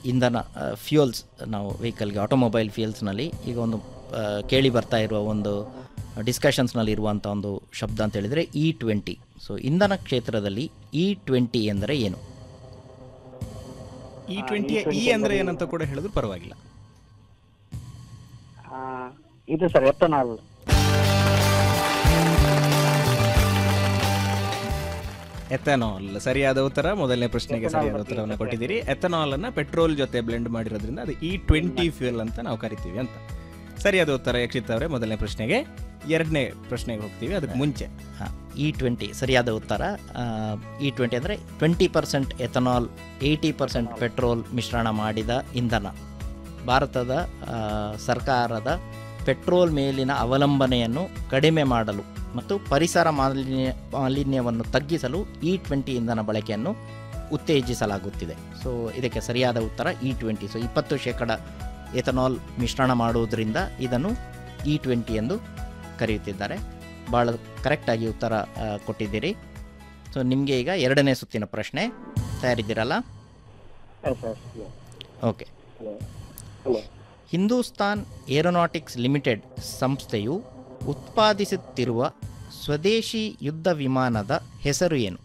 ಇಂಧನ ಫ್ಯೂಯಲ್ಸ್ ನಾವು ವೆಹಿಕಲ್ಗೆ ಆಟೋಮೊಬೈಲ್ ಫ್ಯೂಯಲ್ಸ್ನಲ್ಲಿ ಈಗ ಒಂದು ಆ, ಕೇಳಿ ಬರ್ತಾ ಇರುವ ಒಂದು ಡಿಸ್ಕಷನ್ಸ್ನಲ್ಲಿ ಇರುವಂಥ ಒಂದು ಶಬ್ದ ಅಂತ ಹೇಳಿದರೆ ಇ ಟ್ವೆಂಟಿ ಸೊ ಇಂಧನ ಕ್ಷೇತ್ರದಲ್ಲಿ ಇ ಟ್ವೆಂಟಿ ಎಂದರೆ ಏನು ಇ ಟ್ವೆಂಟಿಯ ಇ ಅಂದ್ರೆ ಏನಂತ ಕೂಡ ಹೇಳಿದ್ರು ಪರವಾಗಿಲ್ಲ ಆ, ಇದು ಸರ್ ಎತ್ತನಾಲ್ ಎಥನಾಲ್ ಸರಿಯಾದ ಉತ್ತರ ಮೊದಲನೇ ಪ್ರಶ್ನೆಗೆ ಸರಿಯಾದ ಉತ್ತರವನ್ನು ಕೊಟ್ಟಿದ್ದೀರಿ ಎಥನಾಲ್ ಅನ್ನ ಪೆಟ್ರೋಲ್ ಜೊತೆ ಬ್ಲೆಂಡ್ ಮಾಡಿರೋದ್ರಿಂದ ಅದು ಇ ಟ್ವೆಂಟಿ ಫ್ಯೂಯಲ್ ಅಂತ ನಾವು ಕರಿತೀವಿ ಅಂತ ಸರಿಯಾದ ಉತ್ತರ ಯಕ್ಷಿತ್ ಅವರೇ ಮೊದಲನೇ ಪ್ರಶ್ನೆಗೆ ಎರಡನೇ ಪ್ರಶ್ನೆಗೆ ಹೋಗ್ತೀವಿ ಅದಕ್ಕೆ ಮುಂಚೆ ಹಾಂ ಇ ಟ್ವೆಂಟಿ ಸರಿಯಾದ ಉತ್ತರ ಇ ಟ್ವೆಂಟಿ ಅಂದರೆ twenty percent ethanol eighty percent petrol ಮಿಶ್ರಣ ಮಾಡಿದ ಇಂಧನ ಭಾರತದ ಆ, ಸರ್ಕಾರದ ಪೆಟ್ರೋಲ್ ಮೇಲಿನ ಅವಲಂಬನೆಯನ್ನು ಕಡಿಮೆ ಮಾಡಲು ಮತ್ತು ಪರಿಸರ ಮಾಲಿನ್ಯ ಮಾಲಿನ್ಯವನ್ನು ತಗ್ಗಿಸಲು ಇ ಟ್ವೆಂಟಿ ಇಂಧನ ಬಳಕೆಯನ್ನು ಉತ್ತೇಜಿಸಲಾಗುತ್ತಿದೆ ಸೊ ಇದಕ್ಕೆ ಸರಿಯಾದ ಉತ್ತರ ಇ ಟ್ವೆಂಟಿ ಸೊ ಇಪ್ಪತ್ತು ಶೇಕಡ ಎಥನಾಲ್ ಮಿಶ್ರಣ ಮಾಡುವುದರಿಂದ ಇದನ್ನು ಇ ಟ್ವೆಂಟಿ ಎಂದು ಕರೆಯುತ್ತಿದ್ದಾರೆ ಭಾಳ ಕರೆಕ್ಟಾಗಿ ಉತ್ತರ ಆ, ಕೊಟ್ಟಿದ್ದೀರಿ ಸೊ ನಿಮಗೆ ಈಗ ಎರಡನೇ ಸುತ್ತಿನ ಪ್ರಶ್ನೆ ತಯಾರಿದ್ದೀರಲ್ಲ yes yes okay hello hello Hindustan aeronautics limited ಸಂಸ್ಥೆಯು ಉತ್ಪಾದಿಸುತ್ತಿರುವ ಸ್ವದೇಶಿ ಯುದ್ಧ ವಿಮಾನದ ಹೆಸರು ಏನು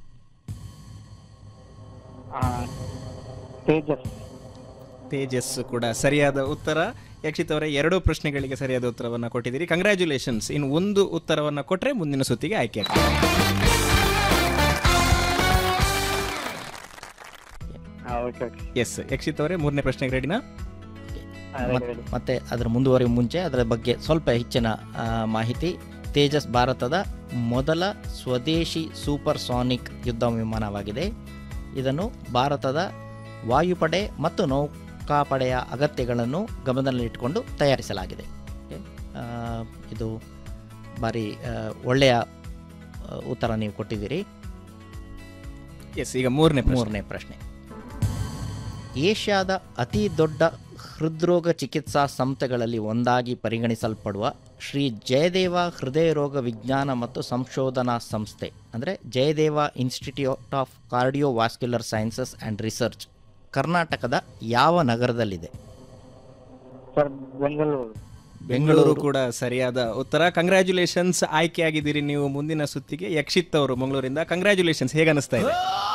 ತೇಜಸ್ ತೇಜಸ್ ಕೂಡ ಸರಿಯಾದ ಉತ್ತರ ಯಕ್ಷಿತ್ ಅವರೇ ಎರಡು ಪ್ರಶ್ನೆಗಳಿಗೆ ಸರಿಯಾದ ಉತ್ತರವನ್ನು ಕೊಟ್ಟಿದ್ದೀರಿ ಕಂಗ್ರ್ಯಾಚುಲೇಷನ್ಸ್ ಇನ್ನು ಒಂದು ಉತ್ತರವನ್ನು ಕೊಟ್ಟರೆ ಮುಂದಿನ ಸುತ್ತಿಗೆ ಆಯ್ಕೆ ಆಗ್ತದೆ ಓಕೆ ಓಕೆ ಎಸ್ ಯಕ್ಷಿತ್ ಅವರೇ ಮೂರನೇ ಪ್ರಶ್ನೆಗೆ ರೆಡಿನಾ ರೆಡಿ ರೆಡಿ ಮತ್ತು ಅದರ ಮುಂದುವರಿಯುವ ಮುಂಚೆ ಅದರ ಬಗ್ಗೆ ಸ್ವಲ್ಪ ಹೆಚ್ಚಿನ ಆ, ಮಾಹಿತಿ ತೇಜಸ್ ಭಾರತದ ಮೊದಲ ಸ್ವದೇಶಿ ಸೂಪರ್ ಸಾನಿಕ್ ಯುದ್ಧ ವಿಮಾನವಾಗಿದೆ ಇದನ್ನು ಭಾರತದ ವಾಯುಪಡೆ ಮತ್ತು ನೌಕಾಪಡೆಯ ಅಗತ್ಯಗಳನ್ನು ಗಮನದಲ್ಲಿಟ್ಟುಕೊಂಡು ತಯಾರಿಸಲಾಗಿದೆ ಓಕೆ? ಆ, ಇದು ಭಾರಿ ಆ, ಒಳ್ಳೆಯ ಆ, ಉತ್ತರ ನೀವು ಕೊಟ್ಟಿದ್ದೀರಿ ಎಸ್ ಈಗ ಮೂರನೇ ಪ್ರಶ್ನೆ ಮೂರನೇ ಪ್ರಶ್ನೆ ಏಷ್ಯಾದ ಅತಿ ದೊಡ್ಡ ಹೃದ್ರೋಗ ಚಿಕಿತ್ಸಾ ಸಂಸ್ಥೆಗಳಲ್ಲಿ ಒಂದಾಗಿ ಪರಿಗಣಿಸಲ್ಪಡುವ ಶ್ರೀ ಜಯದೇವ ಹೃದಯ ರೋಗ ವಿಜ್ಞಾನ ಮತ್ತು ಸಂಶೋಧನಾ ಸಂಸ್ಥೆ ಅಂದರೆ Jayadeva institute of cardiovascular sciences and research ಕರ್ನಾಟಕದ ಯಾವ ನಗರದಲ್ಲಿದೆ ಸರ್ ಬೆಂಗಳೂರು ಬೆಂಗಳೂರು ಕೂಡ ಸರಿಯಾದ ಉತ್ತರ ಕಂಗ್ರ್ಯಾಚುಲೇಷನ್ಸ್ ಆಯ್ಕೆಯಾಗಿದ್ದೀರಿ ನೀವು ಮುಂದಿನ ಸುತ್ತಿಗೆ ಯಕ್ಷಿತ್ ಅವರು ಮಂಗಳೂರಿಂದ ಕಂಗ್ರ್ಯಾಚುಲೇಷನ್ಸ್ ಹೇಗೆ ಅನಿಸ್ತಾ ಇದೆ